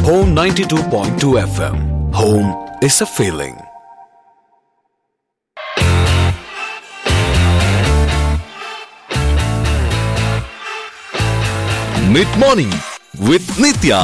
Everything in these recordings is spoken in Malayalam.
Home 92.2 FM. Home is a feeling. Mid morning with Nitya.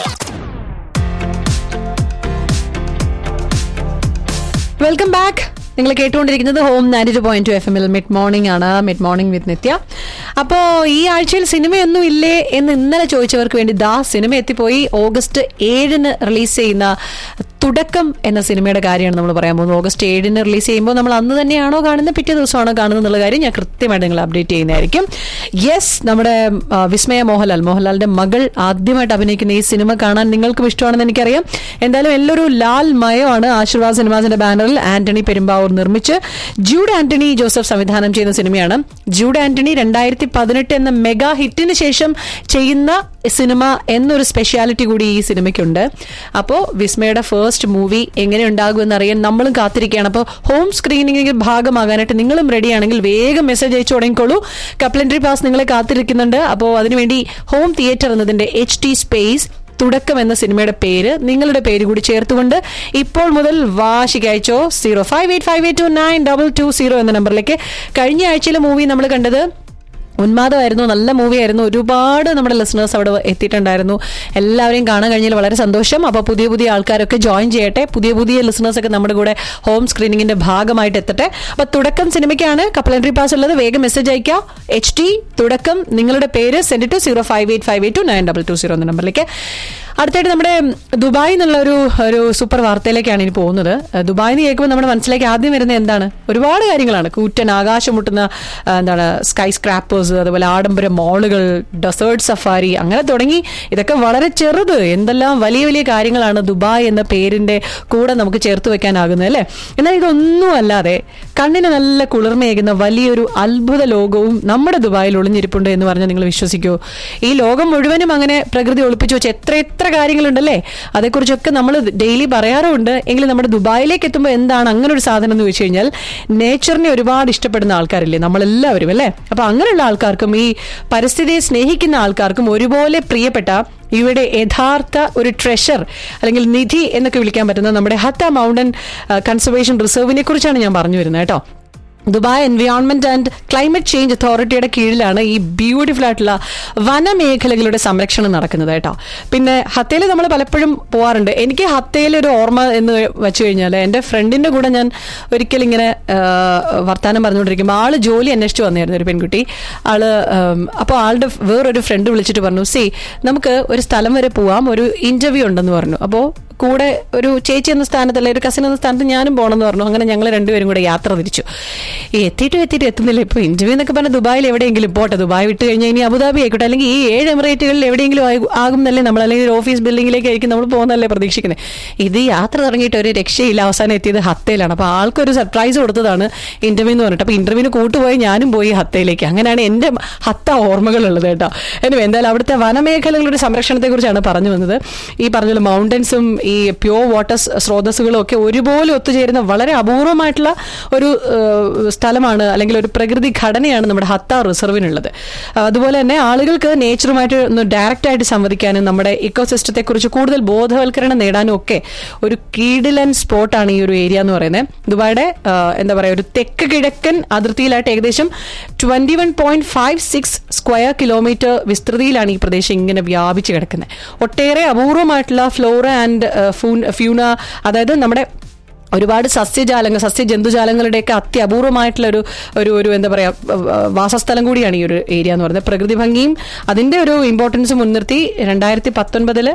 Welcome back നിങ്ങൾ കേട്ടുകൊണ്ടിരിക്കുന്നത് home ninety two point two F എമ്മിൽ മിഡ് മോർണിംഗ് ആണ് മിഡ് മോർണിംഗ് വിത്ത് നിത്യ അപ്പോൾ ഈ ആഴ്ചയിൽ സിനിമയൊന്നും ഇല്ലേ എന്ന് ഇന്നലെ ചോദിച്ചവർക്ക് വേണ്ടി ദാ സിനിമ എത്തിപ്പോയി ഓഗസ്റ്റ് ഏഴിന് റിലീസ് ചെയ്യുന്ന തുടക്കം എന്ന സിനിമയുടെ കാര്യമാണ് നമ്മൾ പറയാൻ പോകുന്നത് ഓഗസ്റ്റ് ഏഴിന് റിലീസ് ചെയ്യുമ്പോൾ നമ്മൾ അന്ന് തന്നെയാണോ കാണുന്നത് പിറ്റേ ദിവസമാണോ കാണുന്നത് എന്നുള്ള കാര്യം ഞാൻ കൃത്യമായിട്ട് നിങ്ങൾ അപ്ഡേറ്റ് ചെയ്യുന്നതായിരിക്കും യെസ് നമ്മുടെ ആ, വിസ്മയ മോഹൻലാൽ മോഹൻലാലിന്റെ മകൾ ആദ്യമായിട്ട് അഭിനയിക്കുന്ന ഈ സിനിമ കാണാൻ നിങ്ങൾക്കും ഇഷ്ടമാണെന്ന് എനിക്കറിയാം എന്തായാലും എല്ലാവരും ലാൽ മയമാണ് ആശീർവാദ് സിനിമാസിന്റെ ബാനറിൽ ആന്റണി പെരുമ്പാവൂർ നിർമ്മിച്ച് ജൂഡ് ആന്റണി ജോസഫ് സംവിധാനം ചെയ്യുന്ന സിനിമയാണ് ജൂഡ് ആന്റണി രണ്ടായിരത്തി പതിനെട്ട് എന്ന മെഗാ ഹിറ്റിന് ശേഷം ചെയ്യുന്ന സിനിമ എന്നൊരു സ്പെഷ്യാലിറ്റി കൂടി ഈ സിനിമയ്ക്കുണ്ട് അപ്പോൾ വിസ്മയുടെ ഫസ്റ്റ് മൂവി എങ്ങനെ ഉണ്ടാകുമെന്ന് അറിയാൻ നമ്മളും കാത്തിരിക്കുകയാണ് അപ്പോൾ ഹോം സ്ക്രീനിങ്ങിന്റെ ഭാഗമാകാനായിട്ട് നിങ്ങളും റെഡിയാണെങ്കിൽ വേഗം മെസ്സേജ് അയച്ചു തുടങ്ങിക്കോളൂ കപ്ലൻട്രി പാസ് നിങ്ങളെ കാത്തിരിക്കുന്നുണ്ട് അപ്പോൾ അതിനുവേണ്ടി ഹോം തിയേറ്റർ എന്നതിന്റെ എച്ച് ടി സ്പേസ് തുടക്കം എന്ന സിനിമയുടെ പേര് നിങ്ങളുടെ പേര് കൂടി ചേർത്തുകൊണ്ട് ഇപ്പോൾ മുതൽ വാശിക്ക് അയച്ചോ zero five eight five eight two nine double two zero എന്ന നമ്പറിലേക്ക് കഴിഞ്ഞ ആഴ്ചയിലെ മൂവി നമ്മൾ കണ്ടത് ഉന്മാദമായിരുന്നു നല്ല മൂവിയായിരുന്നു ഒരുപാട് നമ്മുടെ ലിസണേഴ്സ് അവിടെ എത്തിയിട്ടുണ്ടായിരുന്നു എല്ലാവരെയും കാണാൻ കഴിഞ്ഞാൽ വളരെ സന്തോഷം അപ്പോൾ പുതിയ പുതിയ ആൾക്കാരൊക്കെ ജോയിൻ ചെയ്യട്ടെ പുതിയ പുതിയ ലിസണേഴ്സ് ഒക്കെ നമ്മുടെ കൂടെ ഹോം സ്ക്രീനിങ്ങിന്റെ ഭാഗമായിട്ട് എത്തട്ടെ അപ്പോൾ തുടക്കം സിനിമയ്ക്കാണ് കപ്പലൻട്രി പാസ് ഉള്ളത് വേഗം മെസ്സേജ് അയക്കുക എച്ച് ടി തുടക്കം നിങ്ങളുടെ പേര് send to zero five eight five eight two nine double two zero എന്ന നമ്പറിലേക്ക് അടുത്തായിട്ട് നമ്മുടെ ദുബായ് എന്നുള്ള ഒരു ഒരു സൂപ്പർ വാർത്തയിലേക്കാണ് ഇനി പോകുന്നത് ഏഹ് ദുബായ് എന്ന് കേൾക്കുമ്പോൾ നമ്മുടെ മനസ്സിലേക്ക് ആദ്യം വരുന്നത് എന്താണ് ഒരുപാട് കാര്യങ്ങളാണ് കൂറ്റൻ ആകാശം മുട്ടുന്ന ആ, എന്താണ് സ്കൈ സ്ക്രാപ്പേഴ്സ് അതുപോലെ ആഡംബര മോളുകൾ ഡെസേർട്ട് സഫാരി അങ്ങനെ തുടങ്ങി ഇതൊക്കെ വളരെ ചെറുത് എന്തെല്ലാം വലിയ വലിയ കാര്യങ്ങളാണ് ദുബായ് എന്ന പേരിന്റെ കൂടെ നമുക്ക് ചേർത്ത് വെക്കാനാകുന്നത് അല്ലേ എന്നാൽ ഇതൊന്നും അല്ലാതെ കണ്ണിന് നല്ല കുളിർമയേകുന്ന വലിയൊരു അത്ഭുത ലോകവും നമ്മുടെ ദുബായിൽ ഒളിഞ്ഞിരിപ്പുണ്ട് എന്ന് പറഞ്ഞാൽ നിങ്ങൾ വിശ്വസിക്കുമോ ഈ ലോകം മുഴുവനും അങ്ങനെ പ്രകൃതി ഒളിപ്പിച്ചു വെച്ച എത്ര എത്ര കാര്യങ്ങളുണ്ടല്ലേ അതേക്കുറിച്ചൊക്കെ നമ്മൾ ഡെയിലി പറയാറുമുണ്ട് എങ്കിലും നമ്മുടെ ദുബായിലേക്ക് എത്തുമ്പോൾ എന്താണ് അങ്ങനെ ഒരു സാധനം എന്ന് വെച്ച് കഴിഞ്ഞാൽ നേച്ചറിനെ ഒരുപാട് ഇഷ്ടപ്പെടുന്ന ആൾക്കാരില്ലേ നമ്മളെല്ലാവരും അല്ലേ അപ്പൊ അങ്ങനെയുള്ള ആൾക്കാർക്കും ഈ പരിസ്ഥിതിയെ സ്നേഹിക്കുന്ന ആൾക്കാർക്കും ഒരുപോലെ പ്രിയപ്പെട്ട ഇവിടെ യഥാർത്ഥ ഒരു ട്രഷർ അല്ലെങ്കിൽ നിധി എന്നൊക്കെ വിളിക്കാൻ പറ്റുന്ന നമ്മുടെ ഹത്ത മൗണ്ടൻ കൺസർവേഷൻ റിസർവിനെ കുറിച്ചാണ് ഞാൻ പറഞ്ഞു വരുന്നത് കേട്ടോ Dubai environment and climate change അതോറിറ്റിയുടെ കീഴിലാണ് ഈ ബ്യൂട്ടിഫുൾ ആയിട്ടുള്ള വനമേഖലകളുടെ സംരക്ഷണം നടക്കുന്നത് കേട്ടോ പിന്നെ ഹത്തയിൽ നമ്മൾ പലപ്പോഴും പോവാറുണ്ട് എനിക്ക് ഹത്തയിൽ ഒരു ഓർമ്മ എന്ന് വെച്ച് കഴിഞ്ഞാൽ എൻ്റെ ഫ്രണ്ടിന്റെ കൂടെ ഞാൻ ഒരിക്കലും ഇങ്ങനെ ആ, വർത്താനം പറഞ്ഞുകൊണ്ടിരിക്കുമ്പോൾ ആള് ജോലി അന്വേഷിച്ച് വന്നായിരുന്നു ഒരു പെൺകുട്ടി ആള് അപ്പോൾ ആളുടെ വേറൊരു ഫ്രണ്ട് വിളിച്ചിട്ട് പറഞ്ഞു സി നമുക്ക് ഒരു സ്ഥലം വരെ പോവാം ഒരു ഇന്റർവ്യൂ ഉണ്ടെന്ന് പറഞ്ഞു അപ്പോൾ കൂടെ ഒരു ചേച്ചി എന്ന സ്ഥാനത്തല്ല ഒരു കസിൻ എന്ന സ്ഥാനത്ത് ഞാനും പോകണമെന്ന് പറഞ്ഞു അങ്ങനെ ഞങ്ങൾ രണ്ടുപേരും കൂടെ യാത്ര തിരിച്ചു ഈ എത്തിയിട്ടും എത്തിയിട്ട് എത്തുന്നില്ല ഇപ്പോൾ ഇന്റർവ്യൂ എന്നൊക്കെ പറഞ്ഞാൽ ദുബായിൽ എവിടെയെങ്കിലും പോട്ടെ ദുബായ് വിട്ട് കഴിഞ്ഞാൽ ഇനി അബുദാബി ആയിക്കോട്ടെ അല്ലെങ്കിൽ ഈ ഏഴ് എമിറേറ്റുകളിൽ എവിടെയെങ്കിലും ആയി- ആകുന്നല്ലേ നമ്മൾ അല്ലെങ്കിൽ ഒരു ഓഫീസ് ബിൽഡിങ്ങിലേക്കായിരിക്കും നമ്മൾ പോകുന്നതല്ലേ പ്രതീക്ഷിക്കുന്നത് ഇത് യാത്ര തുടങ്ങിയിട്ട് ഒരു രക്ഷയില്ല അവസാനം എത്തിയത് ഹത്തയിലാണ് അപ്പോൾ ആൾക്കൊരു സർപ്രൈസ് കൊടുത്തതാണ് ഇന്റർവ്യൂ എന്ന് പറഞ്ഞിട്ട് അപ്പോൾ ഇന്റർവ്യൂവിന് കൂട്ടുപോയി ഞാനും പോയി ഹത്തയിലേക്ക് അങ്ങനെയാണ് എൻ്റെ ഹത്ത ഓർമ്മകളുള്ളത് കേട്ടോ എനിവേ എന്തായാലും അവിടുത്തെ വനമേഖലകളുടെ സംരക്ഷണത്തെക്കുറിച്ചാണ് പറഞ്ഞു വന്നത് ഈ പറഞ്ഞ മൗണ്ടൻസും ഈ പ്യോർ വാട്ടർ സ്രോതസ്സുകളും ഒക്കെ ഒരുപോലെ ഒത്തുചേരുന്ന വളരെ അപൂർവമായിട്ടുള്ള ഒരു ഏഹ്, സ്ഥലമാണ് അല്ലെങ്കിൽ ഒരു പ്രകൃതി ഘടനയാണ് നമ്മുടെ ഹത്ത റിസർവിനുള്ളത് അതുപോലെ തന്നെ ആളുകൾക്ക് നേച്ചറുമായിട്ട് ഒന്ന് ഡയറക്റ്റ് ആയിട്ട് സംവദിക്കാനും നമ്മുടെ ഇക്കോസിസ്റ്റത്തെ കുറിച്ച് കൂടുതൽ ബോധവൽക്കരണം നേടാനും ഒക്കെ ഒരു കീടിലൻ സ്പോട്ടാണ് ഈ ഒരു ഏരിയ എന്ന് പറയുന്നത് ദുബായുടെ ആ, എന്താ പറയുക ഒരു തെക്ക് കിഴക്കൻ അതിർത്തിയിലായിട്ട് ഏകദേശം twenty one point five six square kilometre വിസ്തൃതിയിലാണ് ഈ പ്രദേശം ഇങ്ങനെ വ്യാപിച്ച് കിടക്കുന്നത് ഒട്ടേറെ അപൂർവമായിട്ടുള്ള ഫ്ലോറ ആൻഡ് ഫ്യൂന അതായത് നമ്മുടെ ഒരുപാട് സസ്യജാലങ്ങൾ സസ്യജന്തുജാലങ്ങളുടെയൊക്കെ അത്യപൂർവമായിട്ടുള്ള ഒരു ഒരു ഒരു എന്താ പറയാ വാസസ്ഥലം കൂടിയാണ് ഈ ഒരു ഏരിയ എന്ന് പറയുന്നത് പ്രകൃതി ഭംഗിയും അതിന്റെ ഒരു ഇമ്പോർട്ടൻസ് മുൻനിർത്തി രണ്ടായിരത്തി പത്തൊൻപതില്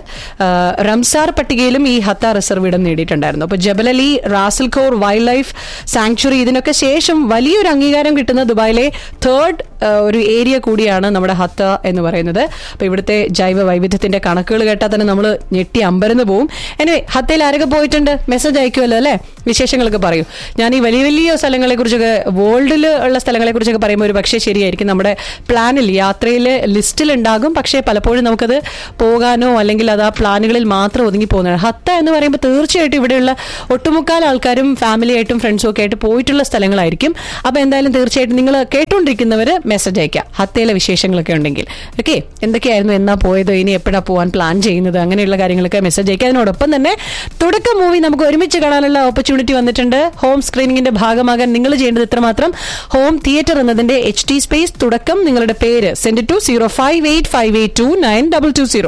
റംസാർ പട്ടികയിലും ഈ ഹത്ത റിസർവ് ഇടം നേടിയിട്ടുണ്ടായിരുന്നു അപ്പൊ Jebel Ali Ras Al Khor Wildlife Sanctuary ഇതിനൊക്കെ ശേഷം വലിയൊരു അംഗീകാരം കിട്ടുന്ന ദുബായിലെ തേർഡ് ഒരു ഏരിയ കൂടിയാണ് നമ്മുടെ ഹത്ത എന്ന് പറയുന്നത് അപ്പൊ ഇവിടുത്തെ ജൈവ വൈവിധ്യത്തിന്റെ കണക്കുകൾ കേട്ടാൽ തന്നെ നമ്മൾ ഞെട്ടി അമ്പരന്ന് പോവും എനിവേ ഹത്തയിൽ ആരൊക്കെ പോയിട്ടുണ്ട് മെസ്സേജ് അയക്കുമല്ലോ അല്ലേ വിശേഷങ്ങളൊക്കെ പറയൂ ഞാൻ ഈ വലിയ വലിയ സ്ഥലങ്ങളെ കുറിച്ചൊക്കെ വേൾഡിൽ ഉള്ള സ്ഥലങ്ങളെ കുറിച്ചൊക്കെ പറയുമ്പോൾ ഒരു പക്ഷേ ശരിയായിരിക്കും നമ്മുടെ പ്ലാനിൽ യാത്രയിൽ ലിസ്റ്റിൽ ഉണ്ടാകും പക്ഷേ പലപ്പോഴും നമുക്കത് പോകാനോ അല്ലെങ്കിൽ അത് ആ പ്ലാനുകളിൽ മാത്രം ഒതുങ്ങി പോകുന്നതാണ് ഹത്ത എന്ന് പറയുമ്പോൾ തീർച്ചയായിട്ടും ഇവിടെയുള്ള ഒട്ടുമുക്കാൽ ആൾക്കാരും ഫാമിലിയായിട്ടും ഫ്രണ്ട്സും ഒക്കെ ആയിട്ട് പോയിട്ടുള്ള സ്ഥലങ്ങളായിരിക്കും അപ്പോൾ എന്തായാലും തീർച്ചയായിട്ടും നിങ്ങൾ കേട്ടുകൊണ്ടിരിക്കുന്നവർ മെസ്സേജ് അയക്കാം ഹത്തയിലെ വിശേഷങ്ങളൊക്കെ ഉണ്ടെങ്കിൽ ഓക്കെ എന്തൊക്കെയായിരുന്നു എന്നാ പോയത് ഇനി എപ്പോഴാണ് പോകാൻ പ്ലാൻ ചെയ്യുന്നത് അങ്ങനെയുള്ള കാര്യങ്ങളൊക്കെ മെസ്സേജ് അയക്കുക അതിനോടൊപ്പം തന്നെ തുടക്ക മൂവി നമുക്ക് ഒരുമിച്ച് കാണാനുള്ള ഓപ്പർച്യൂണിറ്റി വന്നിട്ടുണ്ട് ഹോം സ്ക്രീനിങ്ങിന്റെ ഭാഗമാകാൻ നിങ്ങൾ ചെയ്യേണ്ടത് ഇത്രമാത്രം ഹോം തിയേറ്റർ എന്നതിന്റെ എച്ച് ടി സ്പേസ് തുടക്കം നിങ്ങളുടെ പേര് send to zero five eight five eight two nine double two zero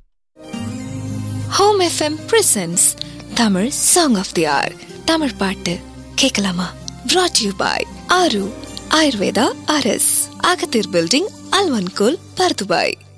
home FM presents Tamil song of the hour Tamil பாட்டு கேட்கலாமா brought you by Aaru Ayurveda அரஸ் அகத்தீர் பில்டிங் அல்வன்கோல் பர்துபாய்